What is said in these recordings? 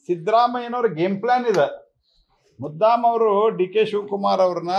ಸಿದ್ದರಾಮಯ್ಯನವ್ರ game plan ಇದೆ ಮುದ್ದಾಮ್ ಅವರು D K Shivakumar ಅವ್ರನ್ನ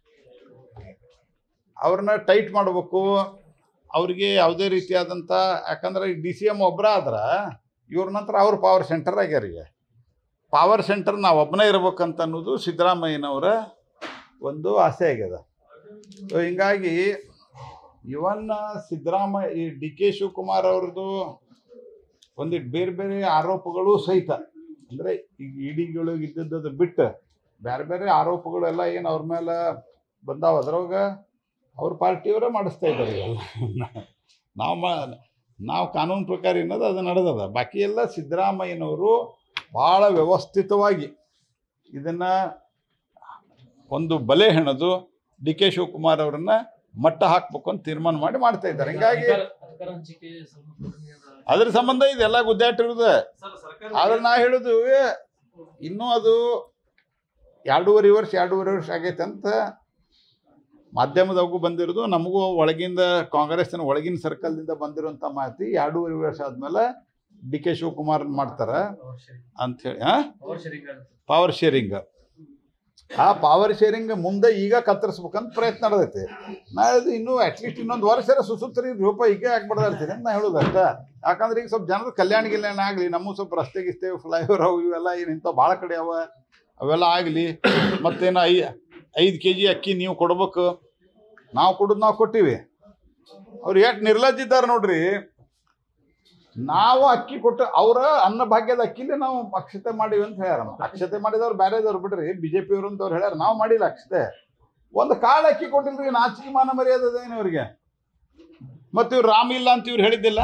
ಅವ್ರನ್ನ ಟೈಟ್ ಮಾಡಬೇಕು ಅವ್ರಿಗೆ ಯಾವುದೇ ರೀತಿಯಾದಂಥ ಯಾಕಂದ್ರೆ ಡಿ ಸಿ ಎಮ್ ಒಬ್ಬರ ಆದ್ರೆ ಇವ್ರ ನಂತರ ಅವ್ರ ಪವರ್ ಸೆಂಟರ್ ಆಗ್ಯಾರ ಈಗ ಪವರ್ ಸೆಂಟರ್ ನಾವು ಒಬ್ಬನೇ ಇರ್ಬೇಕಂತ ಅನ್ನೋದು ಸಿದ್ದರಾಮಯ್ಯನವರ ಒಂದು ಆಸೆ ಆಗ್ಯದ ಸೊ ಹಿಂಗಾಗಿ ಇವನ್ ಸಿದ್ದರಾಮಯ್ಯ ಈ ಡಿ ಕೆ ಶಿವಕುಮಾರ್ ಅವ್ರದ್ದು ಒಂದಿಟ್ಟು ಬೇರೆ ಬೇರೆ ಆರೋಪಗಳು ಸಹಿತ ಅಂದರೆ ಈಗ ಇಡಿಗಳು ಇದ್ದದ್ದು ಬಿಟ್ಟು ಬೇರೆ ಬೇರೆ ಆರೋಪಗಳೆಲ್ಲ ಏನು ಅವ್ರ ಮೇಲೆ ಬಂದಾವ ಅದ್ರೊಳಗ ಅವ್ರ ಪಾರ್ಟಿಯವರೇ ಮಾಡಿಸ್ತಾ ಇದ್ದಾರೆ ಇವೆಲ್ಲ ನಾವು ಮಾ ನಾವು ಕಾನೂನು ಪ್ರಕಾರ ಏನದ ಅದು ನಡೆದದ ಬಾಕಿ ಎಲ್ಲ ಸಿದ್ದರಾಮಯ್ಯನವರು ಭಾಳ ವ್ಯವಸ್ಥಿತವಾಗಿ ಇದನ್ನು ಒಂದು ಬಲೆ ಹೆಣದು ಡಿ ಕೆ ಶಿವಕುಮಾರ್ ಅವರನ್ನ ಮಟ್ಟ ಹಾಕ್ಬೇಕು ಅಂತ ತೀರ್ಮಾನ ಮಾಡಿ ಮಾಡ್ತಾ ಇದ್ದಾರೆ ಹಿಂಗಾಗಿ ಅಧಿಕಾರ- ಅಧಿಕಾರ ಹಂಚಿಕೆ ಸ್ವಲ್ಪ ಕಡಿಮೆ ಅದ. ಅದ್ರ ಸಂಬಂಧ ಇದೆಲ್ಲ ಗುದ್ದಾಟ ಇರುವುದು ಸರ್, ಸರ್ಕಾರ ಆದ್ರೆ ನಾ ಹೇಳುದು ಇನ್ನೂ ಅದು ಎರಡೂವರೆ ವರ್ಷ ಎರಡೂವರೆ ವರ್ಷ ಆಗೈತೆ ಅಂತ ಮಾಧ್ಯಮದಾಗೂ ಬಂದಿರೋದು ನಮಗೂ ಒಳಗಿಂದ ಕಾಂಗ್ರೆಸ್ಸಿನ ಒಳಗಿನ ಸರ್ಕಲ್ದಿಂದ ಬಂದಿರುವಂಥ ಮಾಹಿತಿ ಎರಡೂವರೆ ವರ್ಷ ಆದ್ಮೇಲೆ ಡಿ ಕೆ ಶಿವಕುಮಾರ್ ಮಾಡ್ತಾರೆ ಪವರ್ ಶೇರಿಂಗ್ ಅಂಥೇಳಿ ಹಾಂ ಪವರ್ ಶೇರಿಂಗ್ ಆಗುತ್ತೆ. ಪವರ್ ಶೇರಿಂಗ್ ಆ ಪವರ್ ಶೇರಿಂಗ್ ಮುಂದೆ ಈಗ ಕತ್ತರಿಸ್ಬೇಕಂತ ಪ್ರಯತ್ನ ನಡೆದೈತಿ ನಾ ಹೇಳಿದ್ದು ಇನ್ನೂ ಅಟ್ಲೀಸ್ಟ್ ಇನ್ನೊಂದು ವರ್ಷ ಸುಸೂತ್ರಿ ರೂಪ ಈಗ ಹಾಕ್ಬಿಡ್ತಾ ಇರ್ತೀನಿ ಅಂತ ನಾ ಹೇಳೋದು ಅಷ್ಟ ಯಾಕಂದ್ರೆ ಈಗ ಸ್ವಲ್ಪ ಜನರ ಕಲ್ಯಾಣ ಗಿಲ್ಯಾಣ ಆಗಲಿ ನಮ್ಮ ಸ್ವಲ್ಪ ರಸ್ತೆ ಗಿಸ್ತೆ ಫ್ಲೈಓವರ್ ಅವು ಇವೆಲ್ಲ ಏನು ಇಂಥ ಭಾಳ ಕಡೆ ಅವ ಅವೆಲ್ಲ ಆಗಲಿ ಮತ್ತೇನು ಐ ಐದು ಕೆ ಜಿ ಅಕ್ಕಿ ನೀವು ಕೊಡ್ಬೇಕು ನಾವು ಕೊಡೋದು ನಾವು ಕೊಟ್ಟಿವಿ ಅವ್ರು ಎಷ್ಟು ನಿರ್ಲಜ್ಜಿದ್ದಾರೆ ನೋಡ್ರಿ ನಾವು ಅಕ್ಕಿ ಕೊಟ್ಟು ಅವರ ಅನ್ನ ಭಾಗ್ಯದ ಅಕ್ಕಿಲೇ ನಾವು ಅಕ್ಷತೆ ಮಾಡಿವಿ ಅಂತ ಹೇಳ್ಯಾರ ಅಕ್ಷತೆ ಮಾಡಿದವ್ರು ಬೇರೆದವ್ರು ಬಿಡ್ರಿ ಬಿಜೆಪಿ ಅವರು ಅಂತವ್ರು ಹೇಳ್ಯಾರ ನಾವು ಮಾಡಿಲ್ಲ ಅಕ್ಷತೆ ಒಂದು ಕಾಳು ಅಕ್ಕಿ ಕೊಟ್ಟಿಲ್ರಿ ನಾಚಿಕೆ ಮಾನ ಮರ್ಯಾದೆ ಏನು ಇವ್ರಿಗೆ ಮತ್ತೆ ಇವ್ರು ರಾಮ್ ಇಲ್ಲ ಅಂತ ಇವ್ರು ಹೇಳಿದ್ದಿಲ್ಲ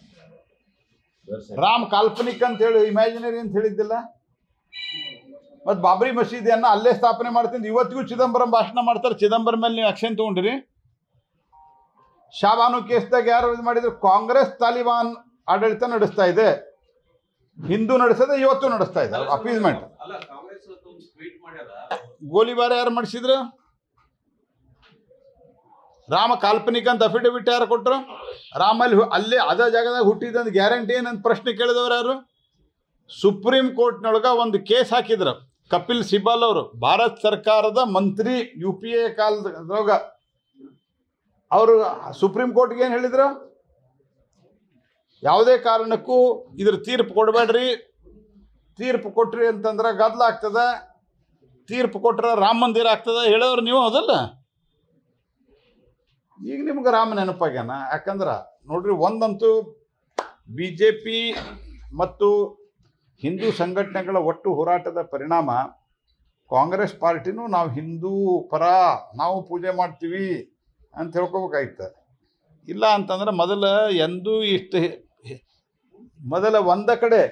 ರಾಮ್ ಕಾಲ್ಪನಿಕ್ ಅಂತ ಹೇಳಿ ಇಮ್ಯಾಜಿನರಿ ಅಂತ ಹೇಳಿದ್ದಿಲ್ಲ ಮತ್ತು ಬಾಬರಿ ಮಸೀದಿಯನ್ನ ಅಲ್ಲೇ ಸ್ಥಾಪನೆ ಮಾಡ್ತೀನಿ ಇವತ್ತಿಗೂ ಚಿದಂಬರಂ ಭಾಷಣ ಮಾಡ್ತಾರೆ ಚಿದಂಬರಂ ಮೇಲೆ ನೀವು ಆಕ್ಷನ್ ತಗೊಂಡ್ರಿ ಶಾಬಾನು ಕೇಸ್ದಾಗ ಯಾರು ಇದು ಮಾಡಿದ್ರು ಕಾಂಗ್ರೆಸ್ ತಾಲಿಬಾನ್ ಆಡಳಿತ ನಡೆಸ್ತಾ ಇದೆ ಹಿಂದೂ ನಡೆಸದೆ ಇವತ್ತು ನಡೆಸ್ತಾ ಇದ್ದಾರೆ ಅಪೀಸ್ಮೆಂಟ್ ಅಲ್ಲ ಕಾಂಗ್ರೆಸ್ ಇವತ್ತು ಒಂದು ಟ್ವೀಟ್ ಮಾಡ್ಯಾರ ಗೋಲಿಬಾರ ಯಾರು ಮಾಡಿಸಿದ್ರು ರಾಮ ಕಾಲ್ಪನಿಕ ಅಂತ ಅಫಿಡವಿಟ್ ಯಾರು ಕೊಟ್ಟರು ರಾಮಲ್ಲಿ ಹು- ಅಲ್ಲೇ ಅದೇ ಜಾಗದಾಗ ಹುಟ್ಟಿದಂತ ಗ್ಯಾರಂಟಿ ಏನಂತ ಪ್ರಶ್ನೆ ಕೇಳಿದವ್ರು ಯಾರು ಸುಪ್ರೀಂ ಕೋರ್ಟ್ನೊಳಗ ಒಂದು ಕೇಸ್ ಹಾಕಿದ್ರು ಕಪಿಲ್ ಸಿಬಲ್ ಅವರು ಭಾರತ ಸರ್ಕಾರದ ಮಂತ್ರಿ ಯು ಪಿ ಎ ಕಾಲದಾಗ ಅವರು ಸುಪ್ರೀಂ ಕೋರ್ಟ್ಗೆ ಏನು ಹೇಳಿದ್ರು ಯಾವುದೇ ಕಾರಣಕ್ಕೂ ಇದ್ರ ತೀರ್ಪು ಕೊಡಬೇಡ್ರಿ ತೀರ್ಪು ಕೊಟ್ರಿ ಅಂತಂದ್ರೆ ಗದ್ದಲ ಆಗ್ತದ ತೀರ್ಪು ಕೊಟ್ರೆ ರಾಮ ಮಂದಿರ ಆಗ್ತದ ಹೇಳೋರು ನೀವು ಹೌದಲ್ಲ ಈಗ ನಿಮ್ಗೆ ರಾಮ ನೆನಪಾಗ್ಯಾನ ಯಾಕಂದ್ರೆ ನೋಡ್ರಿ ಒಂದಂತೂ ಬಿ ಜೆ ಪಿ ಮತ್ತು ಹಿಂದೂ ಸಂಘಟನೆಗಳ ಒಟ್ಟು ಹೋರಾಟದ ಪರಿಣಾಮ ಕಾಂಗ್ರೆಸ್ ಪಾರ್ಟಿನೂ ನಾವು ಹಿಂದೂ ಪರ ನಾವು ಪೂಜೆ ಮಾಡ್ತೀವಿ ಅಂತ ಹೇಳ್ಕೊಬೇಕಾಯ್ತು ಇಲ್ಲ ಅಂತಂದ್ರೆ ಮೊದಲ ಎಂದೂ ಇಷ್ಟು ಹೆ- ಮೊದಲ ಒಂದ ಕಡೆ